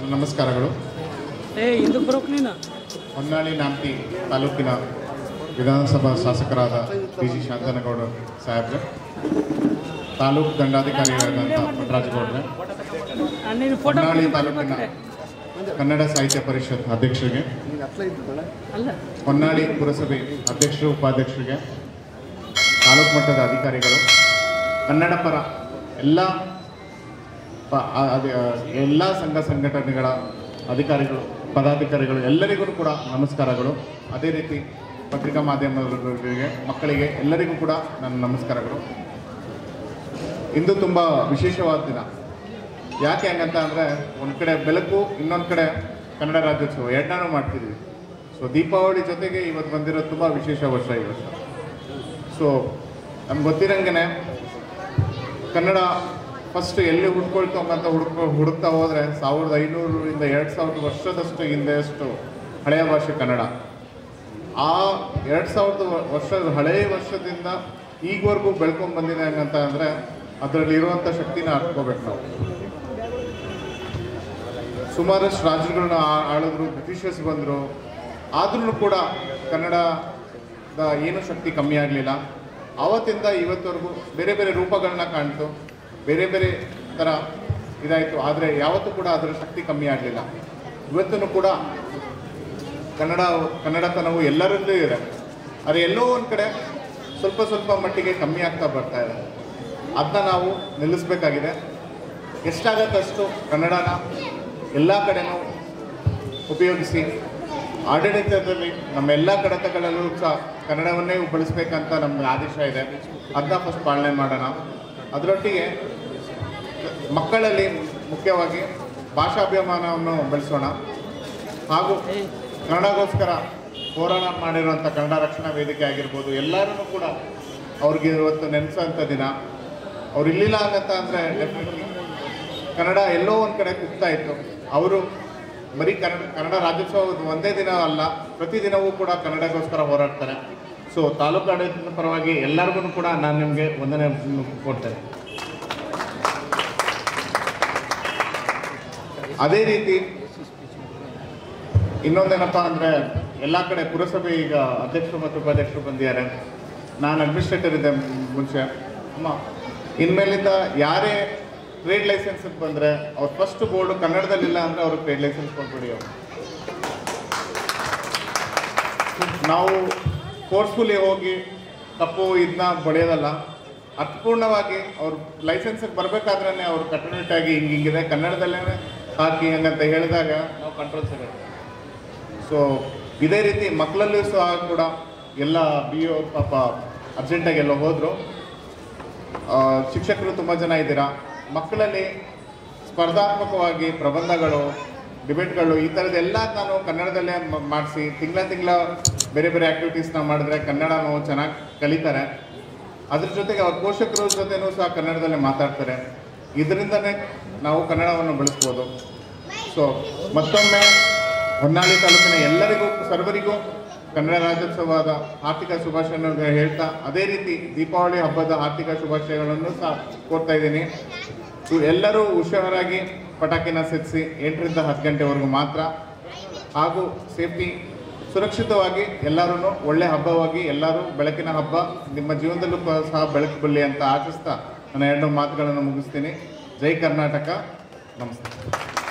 ನಮಸ್ಕಾರಗಳು ಏ ಹಿಂದಕ್ಕೆ ಬರೋಕ್ ನೀನು ಹೊನ್ನಾಳಿ ನಾಂತಿ ತಾಲೂಕಿನ ವಿಧಾನಸಭಾ ಶಾಸಕರಾದ ಬಿ ಜಿ ಶಾಂತನಗೌಡ ಸಾಹೇಬ್ರೆ ತಾಲೂಕು ದಂಡಾಧಿಕಾರಿಗಳಾದಂಥ ಪುಟ್ಟರಾಜಗೌಡ್ರೆ ಆ, ನೀನು ಫೋಟೋ ಹೊನ್ನಾಳಿ ತಾಲೂಕಿನ ಕನ್ನಡ ಸಾಹಿತ್ಯ ಪರಿಷತ್ ಅಧ್ಯಕ್ಷರಿಗೆ ಅಲ್ಲ ಹೊನ್ನಾಳಿ ಪುರಸಭೆ ಅಧ್ಯಕ್ಷರು ಉಪಾಧ್ಯಕ್ಷರಿಗೆ ತಾಲೂಕು ಮಟ್ಟದ ಅಧಿಕಾರಿಗಳು ಕನ್ನಡ ಪರ ಎಲ್ಲ ಪ- ಆ- ಅದೇ, ಆ, ಎಲ್ಲ ಸಂಘ ಸಂಘಟನೆಗಳ ಅಧಿಕಾರಿಗಳು ಪದಾಧಿಕಾರಿಗಳು ಎಲ್ಲರಿಗೂ ಕೂಡ ನಮಸ್ಕಾರಗಳು ಅದೇ ರೀತಿ ಪತ್ರಿಕಾ ಮಾಧ್ಯಮದವರಿಗೆ ಮಕ್ಕಳಿಗೆ ಎಲ್ಲರಿಗೂ ಕೂಡ ನನ್ನ ನಮಸ್ಕಾರಗಳು ಇಂದು ತುಂಬ ವಿಶೇಷವಾದ ದಿನ ಯಾಕೆ ಹಂಗಂತ ಅಂದರೆ ಒಂದು ಕಡೆ ಬೆಳಕು ಇನ್ನೊಂದು ಕಡೆ ಕನ್ನಡ ರಾಜ್ಯೋತ್ಸವ ಎರಡನ್ನೂ ಮಾಡ್ತಿದ್ವಿ ಸೊ ದೀಪಾವಳಿ ಜೊತೆಗೆ ಇವತ್ತು ಬಂದಿರೋದು ತುಂಬ ವಿಶೇಷ ವರ್ಷ ಈ ವರ್ಷ ಸೊ ನಮ್ಗೆ ಗೊತ್ತಿರಂಗೆ ಕನ್ನಡ ಫಸ್ಟ್ ಎಲ್ಲಿ ಹುಡ್ಕೊಳ್ತು ಅಂತ ಹುಡುಕೋ ಹುಡುಕ್ತಾ ಹೋದರೆ ಸಾವಿರದ ಐನೂರರಿಂದ ಎರಡು ಸಾವಿರದ ವರ್ಷದಷ್ಟು ಹಿಂದೆಯಷ್ಟು ಹಳೆಯ ಭಾಷೆ ಕನ್ನಡ ಆ ಎರಡು ಸಾವಿರದ ವ- ವರ್ಷದ ಹಳೆಯ ವರ್ಷದಿಂದ ಈಗವರೆಗೂ ಬೆಳ್ಕೊಂಡು ಬಂದಿದೆ ಹಂಗಂತ ಅಂದರೆ ಅದರಲ್ಲಿ ಇರುವಂಥ ಶಕ್ತಿನ ಅರ್ತ್ಕೋಬೇಕು ನಾವು ಸುಮಾರಷ್ಟು ರಾಜ್ಯಗಳನ್ನ ಆ- ಆಳಿದ್ರು ಬ್ರಿಟಿಷರ್ಸ್ ಬಂದರು ಆದ್ರೂ ಕೂಡ ಕನ್ನಡದ ಏನು ಶಕ್ತಿ ಕಮ್ಮಿ ಆಗಲಿಲ್ಲ ಆವತ್ತಿಂದ ಇವತ್ತವರೆಗೂ ಬೇರೆ ಬೇರೆ ರೂಪಗಳನ್ನ ಕಾಣ್ತು ಬೇರೆ ಬೇರೆ ಥರ ಇದಾಯಿತು ಆದರೆ ಯಾವತ್ತೂ ಕೂಡ ಅದರ ಶಕ್ತಿ ಕಮ್ಮಿ ಆಗಲಿಲ್ಲ ಇವತ್ತೂ ಕೂಡ ಕನ್ನಡ ಕನ್ನಡತನವು ಎಲ್ಲರಲ್ಲೂ ಇದೆ ಆದರೆ ಎಲ್ಲೋ ಒಂದು ಕಡೆ ಸ್ವಲ್ಪ ಸ್ವಲ್ಪ ಮಟ್ಟಿಗೆ ಕಮ್ಮಿ ಆಗ್ತಾ ಬರ್ತಾ ಇದೆ ಅದನ್ನ ನಾವು ನಿಲ್ಲಿಸಬೇಕಾಗಿದೆ ಎಷ್ಟಾಗತ್ತಷ್ಟು ಕನ್ನಡನ ಎಲ್ಲ ಕಡೆನೂ ಉಪಯೋಗಿಸಿ ಆಡಳಿತದಲ್ಲಿ ನಮ್ಮ ಎಲ್ಲ ಕಡತಗಳಲ್ಲೂ ಸಹ ಕನ್ನಡವನ್ನೇ ಬಳಸಬೇಕಂತ ನಮ್ಗೆ ಆದೇಶ ಇದೆ ಅದನ್ನ ಫಸ್ಟ್ ಪಾಲನೆ ಮಾಡೋಣ ಅದರೊಟ್ಟಿಗೆ ಮಕ್ಕಳಲ್ಲಿ ಮುಖ್ಯವಾಗಿ ಭಾಷಾಭಿಮಾನವನ್ನು ಬೆಳೆಸೋಣ ಹಾಗೂ ಕನ್ನಡಗೋಸ್ಕರ ಹೋರಾಟ ಮಾಡಿರುವಂಥ ಕನ್ನಡ ರಕ್ಷಣಾ ವೇದಿಕೆ ಆಗಿರ್ಬೋದು ಎಲ್ಲರೂ ಕೂಡ ಅವ್ರಿಗೆ ಇವತ್ತು ನೆನೆಸೋಂಥ ದಿನ ಅವ್ರು ಇಲ್ಲಿಲ್ಲ ಆಗತ್ತ ಅಂದರೆ ಡೆಫಿನೆಟ್ಲಿ ಕನ್ನಡ ಎಲ್ಲೋ ಒಂದು ಕಡೆ ಕುಗ್ತಾ ಇತ್ತು ಅವರು ಬರೀ ಕನ್ನಡ ಕನ್ನಡ ರಾಜ್ಯೋತ್ಸವ ಒಂದೇ ದಿನ ಅಲ್ಲ ಪ್ರತಿದಿನವೂ ಕೂಡ ಕನ್ನಡಗೋಸ್ಕರ ಹೋರಾಡ್ತಾರೆ ಸೊ ತಾಲೂಕು ಆಡಳಿತದ ಪರವಾಗಿ ಎಲ್ಲರಿಗೂ ಕೂಡ ನಾನು ನಿಮಗೆ ವಂದನೆ ಕೊಡ್ತೇನೆ ಅದೇ ರೀತಿ ಇನ್ನೊಂದೇನಪ್ಪ ಅಂದರೆ ಎಲ್ಲ ಕಡೆ ಪುರಸಭೆ ಈಗ ಅಧ್ಯಕ್ಷರು ಮತ್ತು ಉಪಾಧ್ಯಕ್ಷರು ಬಂದಿದ್ದಾರೆ ನಾನು ಅಡ್ಮಿನಿಸ್ಟ್ರೇಟರ್ ಇದ್ದೆ ಮುಂಚೆ ಅಮ್ಮ ಇನ್ಮೇಲಿಂದ ಯಾರೇ ಟ್ರೇಡ್ ಲೈಸೆನ್ಸ್ ಬಂದರೆ ಅವ್ರು ಫಸ್ಟ್ ಬೋರ್ಡು ಕನ್ನಡದಲ್ಲಿಲ್ಲ ಅಂದರೆ ಅವ್ರಿಗೆ ಟ್ರೇಡ್ ಲೈಸೆನ್ಸ್ ಕೊಟ್ಬಿಡಿ ಅವ್ರು ನಾವು ಫೋರ್ಸ್ಫುಲಿ ಹೋಗಿ ತಪ್ಪು ಇದನ್ನ ಬಡಿಯೋದಲ್ಲ ಅರ್ಥಪೂರ್ಣವಾಗಿ ಅವ್ರು ಲೈಸೆನ್ಸಿಗೆ ಬರಬೇಕಾದ್ರೆ ಅವ್ರು ಕಟ್ಟುನಿಟ್ಟಾಗಿ ಹಿಂಗೆ ಹಿಂಗಿದೆ ಕನ್ನಡದಲ್ಲೇ ಹಾಕಿ ಹಂಗಂತ ಹೇಳಿದಾಗ ನಾವು ಕಂಟ್ರೋಲ್ ಸಿಗುತ್ತೆ ಸೊ ಇದೇ ರೀತಿ ಮಕ್ಕಳಲ್ಲೂ ಸಹ ಕೂಡ ಎಲ್ಲ ಬಿ ಒ ಪಾಪ ಅರ್ಜೆಂಟಾಗಿ ಎಲ್ಲ ಹೋದರು ಶಿಕ್ಷಕರು ತುಂಬ ಜನ ಇದ್ದೀರಾ ಮಕ್ಕಳಲ್ಲಿ ಸ್ಪರ್ಧಾತ್ಮಕವಾಗಿ ಪ್ರಬಂಧಗಳು ಡಿಬೇಟ್ಗಳು ಈ ಥರದ್ದೆಲ್ಲ ನಾನು ಕನ್ನಡದಲ್ಲೇ ಮಾಡಿಸಿ ತಿಂಗಳ ತಿಂಗಳ ಬೇರೆ ಬೇರೆ ಆ್ಯಕ್ಟಿವಿಟೀಸ್ನ ಮಾಡಿದ್ರೆ ಕನ್ನಡನೂ ಚೆನ್ನಾಗಿ ಕಲಿತಾರೆ ಅದ್ರ ಜೊತೆಗೆ ಅವ್ರ ಪೋಷಕರ ಜೊತೆನೂ ಸಹ ಕನ್ನಡದಲ್ಲೇ ಮಾತಾಡ್ತಾರೆ ಇದರಿಂದನೇ ನಾವು ಕನ್ನಡವನ್ನು ಬೆಳೆಸ್ಬೋದು ಸೊ ಮತ್ತೊಮ್ಮೆ ಹೊನ್ನಾಳಿ ತಾಲೂಕಿನ ಎಲ್ಲರಿಗೂ ಸರ್ವರಿಗೂ ಕನ್ನಡ ರಾಜ್ಯೋತ್ಸವದ ಆರ್ಥಿಕ ಶುಭಾಶಯಗಳನ್ನು ಹೇಳ್ತಾ ಅದೇ ರೀತಿ ದೀಪಾವಳಿ ಹಬ್ಬದ ಆರ್ಥಿಕ ಶುಭಾಶಯಗಳನ್ನು ಸಹ ಕೋರ್ತಾ ಇದ್ದೀನಿ ಇವ್ ಎಲ್ಲರೂ ಹುಷಾರಾಗಿ ಪಟಾಕಿನ ಸಿಡಿಸಿ ಎಂಟರಿಂದ ಹತ್ತು ಗಂಟೆವರೆಗೂ ಮಾತ್ರ ಹಾಗೂ ಸೇಫ್ಟಿ ಸುರಕ್ಷಿತವಾಗಿ ಎಲ್ಲರೂ ಒಳ್ಳೆ ಹಬ್ಬವಾಗಿ ಎಲ್ಲರೂ ಬೆಳಕಿನ ಹಬ್ಬ ನಿಮ್ಮ ಜೀವನದಲ್ಲೂ ಪ- ಸಹ ಬೆಳಕು ಬರಲಿ ಅಂತ ಆಶಿಸ್ತಾ ನನ್ನ ಎರಡು ಮಾತುಗಳನ್ನು ಮುಗಿಸ್ತೀನಿ ಜೈ ಕರ್ನಾಟಕ ನಮಸ್ತೆ